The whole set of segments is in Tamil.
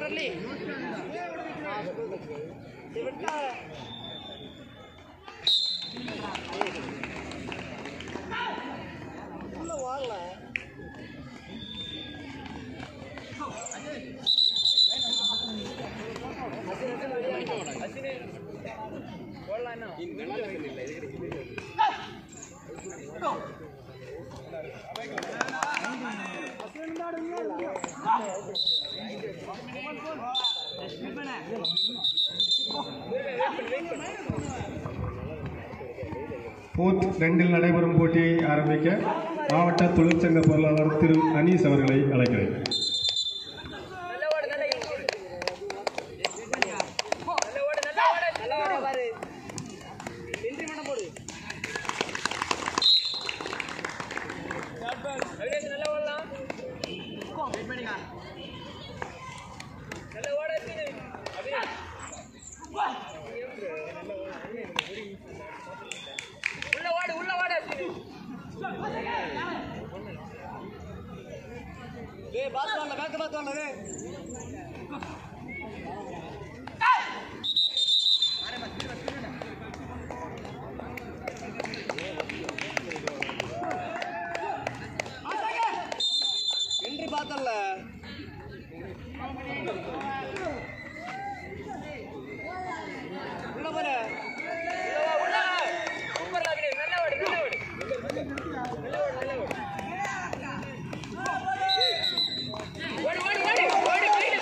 முரளி விட்டா உள்ள வாங்கல பூத் ரெண்டில் நடைபெறும் போட்டியை ஆரம்பிக்க மாவட்ட தொழிற்சங்க பொருளாளர் திரு அனீஸ் அவர்களை அழைக்கிறேன் நல்ல ஓடு நல்ல ஓடு நல்ல ஓடு நல்ல ஓடு நல்ல ஓடு பாரு என்ட்ரி பண்ண போடு அவினாஷ் நல்ல ஓடலாம் வெயிட் பண்ணுங்க நல்ல ஓட இருக்குது அவினாஷ் உள்ள ஓடு உள்ள ஓடு ஏய் பாஸ் வரல பேக் பாஸ் வரல ஏய் என்று பார்த்தல உள்ள போற உள்ள வா, உள்ள வா. சூப்பர்ல அபினேஷ். நல்ல ஓடு நல்ல ஓடு நல்ல ஓடு நல்ல ஓடு ஓடு ஓடு ஓடு ஓடு போயிடு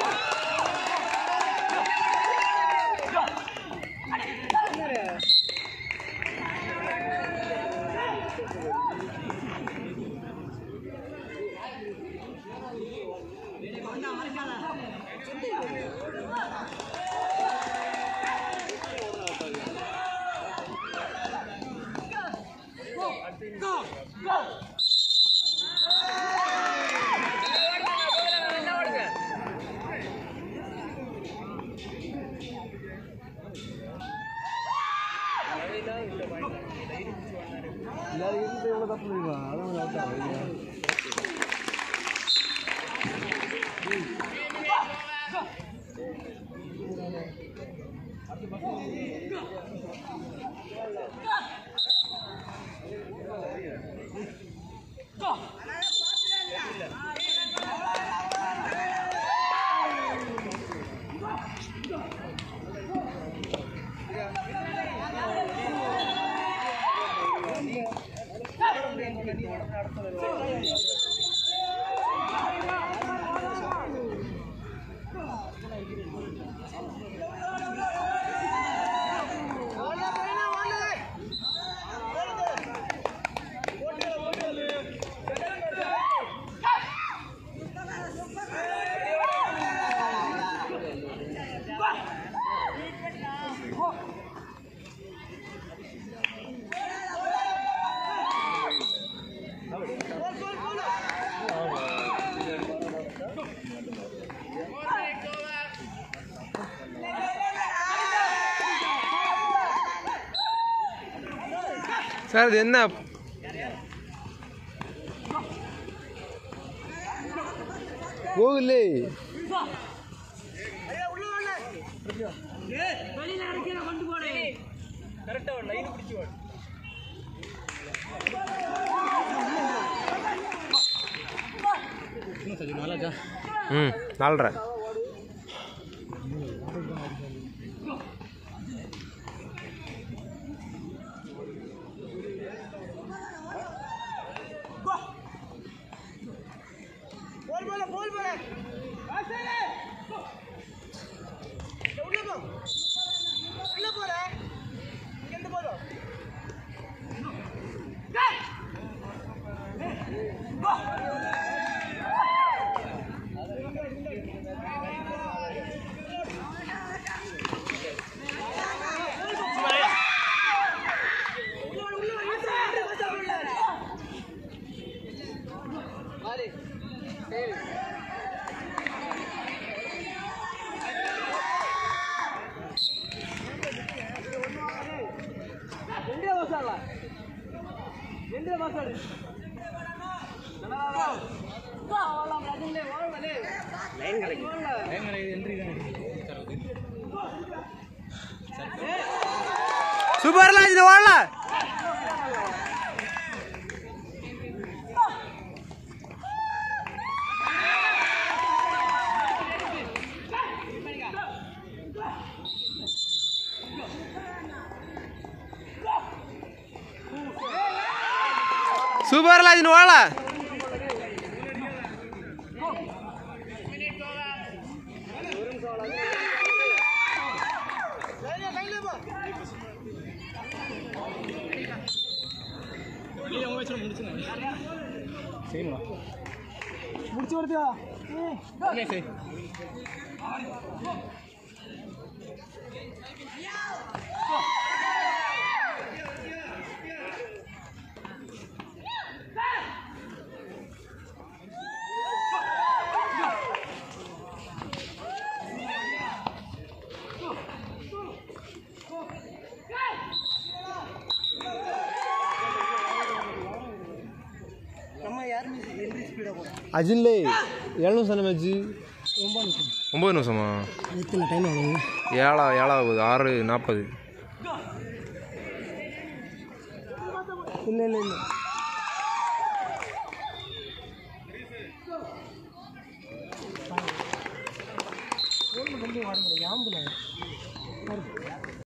நல்ல ஓடுங்க சார் இது என்ன போகலே கரெக்டா ஓடு லைன் பிடிச்சு ஓடு ம் நாலரை போல் போல போல் போல உள்ள போ உள்ள போற இங்க இருந்து போதும் ரெண்டே மாசாலா ரெண்டே மாசாடு சூப்பர்ல இது ஓடல சூப்பர்ல இது ஓடல அஜின்லே எவ்வளோ நிமிஷம் மேட்ச்சு ஒம்பது நிமிஷமா எத்தனை டைம் ஆகுது ஏழா ஏழாவது ஆறு நாற்பது இல்லை இல்லை இல்லை யாம்புல